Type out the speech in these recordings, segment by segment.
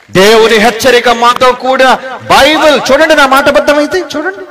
దేవుని హెచ్చరిక మాతో కూడా బైబిల్ చూడండి నా మాట అబద్ధమైతే చూడండి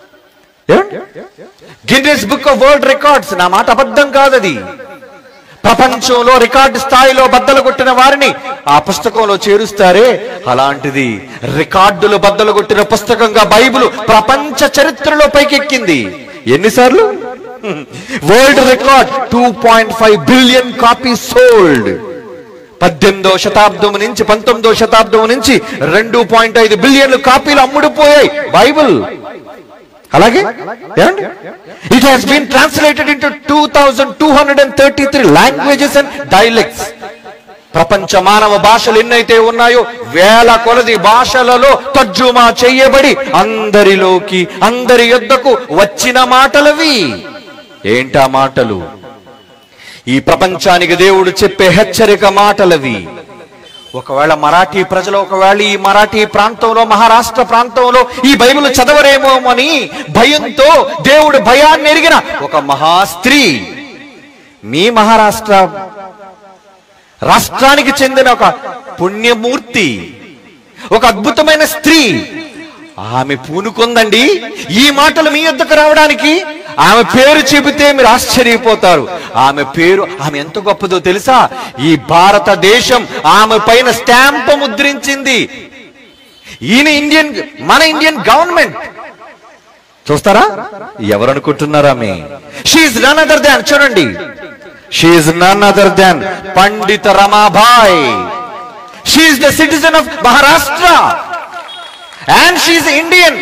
Guinness book of world records నా మాట అబద్ధం కాదది ప్రపంచంలో రికార్డు స్థాయిలో బద్దలు కొట్టిన వారిని ఆ పుస్తకంలో చేరుస్తారే అలాంటిది రికార్డులు బద్దలు కొట్టిన పుస్తకంగా బైబిల్ ప్రపంచ చరిత్రలో పైకెక్కింది ఎన్నిసార్లు world record two point five billion copy sold పద్దెనిమిదో శతాబ్దం నుంచి పంతొమ్మిదో శతాబ్దం నుంచి రెండు పాయింట్ ఐదు బిలియన్లు కాపీలు అమ్ముడుపోయాయి బైబిల్ అలాగే it has been translated into two thousand two hundred and thirty three languages and dialects ప్రపంచ మానవ భాషలు ఎన్నైతే ఉన్నాయో వేల కొలది భాషలలో తర్జుమా చేయబడి అందరిలోకి అందరి యొద్దకు వచ్చిన మాటలవి ఏంటా మాటలు ఈ ప్రపంచానికి దేవుడు చెప్పే హెచ్చరిక మాటలవి ఒకవేళ మరాఠీ ప్రజలు ఒకవేళ ఈ మరాఠీ ప్రాంతంలో మహారాష్ట్ర ప్రాంతంలో ఈ బైబిల్ చదవరేమో అని భయంతో దేవుడు భయాన్ని ఎరిగిన ఒక మహాస్త్రీ మీ మహారాష్ట్ర రాష్ట్రానికి చెందిన ఒక పుణ్యమూర్తి ఒక అద్భుతమైన స్త్రీ ఆమె పూనుకుందండి ఈ మాటలు మీ యొద్దకు రావడానికి ఆమె పేరు చెబితే మీరు ఆశ్చర్యపోతారు ఆమె పేరు ఆమె ఎంత గొప్పదో తెలుసా ఈ భారతదేశం ఆమె పైన స్టాంప్ ముద్రించింది ఈయన ఇండియన్ మన ఇండియన్ గవర్నమెంట్ చూస్తారా ఎవరు అనుకుంటున్నారా ఆమె షీఈ్ నన్ అదర్ దాన్ చూడండి she none other than Pandita Ramabai she the citizen of Maharashtra and she Indian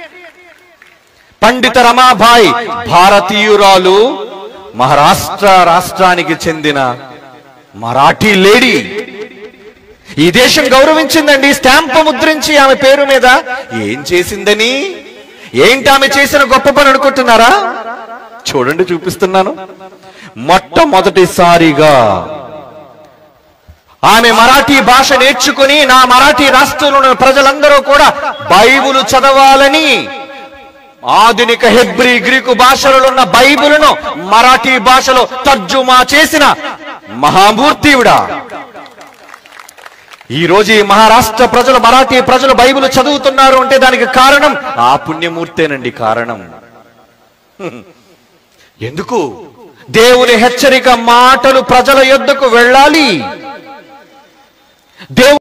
Pandita Ramabai భారతీయురాలు Maharashtra రాష్ట్రానికి చెందిన మరాఠీ లేడీ ఈ దేశం గౌరవించిందండి స్టాంప్ ముద్రించి ఆమె పేరు మీద ఏం చేసిందని ఏంటి ఆమె చేసిన గొప్ప పని అనుకుంటున్నారా చూడండి చూపిస్తున్నాను మొట్టమొదటిసారిగా ఆమె మరాఠీ భాష నేర్చుకుని నా మరాఠీ రాష్ట్రంలో ఉన్న ప్రజలందరూ కూడా బైబుల్ చదవాలని ఆధునిక హెబ్రి గ్రీకు భాషలలో ఉన్న బైబిలును మరాఠీ భాషలో తర్జుమా చేసిన మహామూర్తివిడా ఈ రోజు ఈ మహారాష్ట్ర ప్రజలు మరాఠీ ప్రజలు బైబిల్ చదువుతున్నారు అంటే దానికి కారణం ఆ పుణ్యమూర్తేనండి కారణం ఎందుకు దేవుని హెచ్చరిక మాటలు ప్రజల యొద్దకు వెళ్ళాలి దేవుని